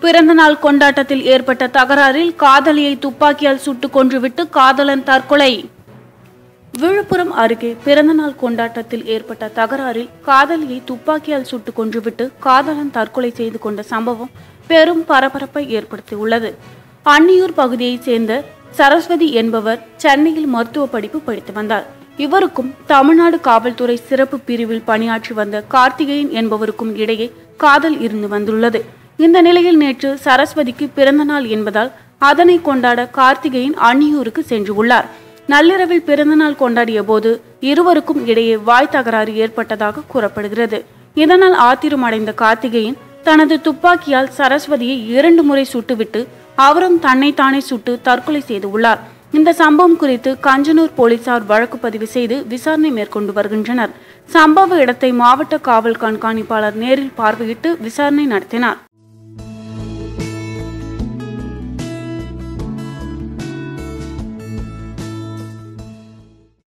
பிறந்தநாள் கொண்டாட்டத்தில் ஏற்பட்ட தகராறில் காதலியை துப்பாக்கியால் சுட்டுக் கொன்றுவிட்டு காதலன் தற்கொலை விழுப்புரம் அருகே பிறந்தநாள் கொண்டாட்டத்தில் ஏற்பட்ட தகராறில் காதலியை துப்பாக்கியால் சுட்டுக் கொன்றுவிட்டு காதலன் தற்கொலை செய்து கொண்ட சம்பவம் பெரும் பரபரப்பை ஏற்படுத்தியுள்ளது அன்னியூர் பகுதியைச் சேர்ந்த சரஸ்வதி என்பவர் சென்னையில் மருத்துவ படிப்பு படித்து வந்தார் இவருக்கும் தமிழ்நாடு காவல்துறை சிறப்பு பிரிவில் பணியாற்றி வந்த கார்த்திகேயன் என்பவருக்கும் இடையே காதல் இருந்து வந்துள்ளது இந்த நிலையில் நேற்று சரஸ்வதிக்கு பிறந்த நாள் என்பதால் அதனை கொண்டாட கார்த்திகேயன் அன்னியூருக்கு சென்று உள்ளார் நள்ளிரவில் பிறந்தநாள் கொண்டாடிய போது இருவருக்கும் இடையே வாய் தகராறு ஏற்பட்டதாக கூறப்படுகிறது இதனால் ஆத்திரமடைந்த கார்த்திகேயன் தனது துப்பாக்கியால் சரஸ்வதியை இரண்டு முறை சுட்டுவிட்டு அவரும் தன்னைத்தானே சுட்டு தற்கொலை செய்து உள்ளார் இந்த சம்பவம் குறித்து கஞ்சனூர் போலீசார் வழக்கு பதிவு செய்து விசாரணை மேற்கொண்டு வருகின்றனர் சம்பவ இடத்தை மாவட்ட காவல் கண்காணிப்பாளர் நேரில் பார்வையிட்டு விசாரணை நடத்தினார்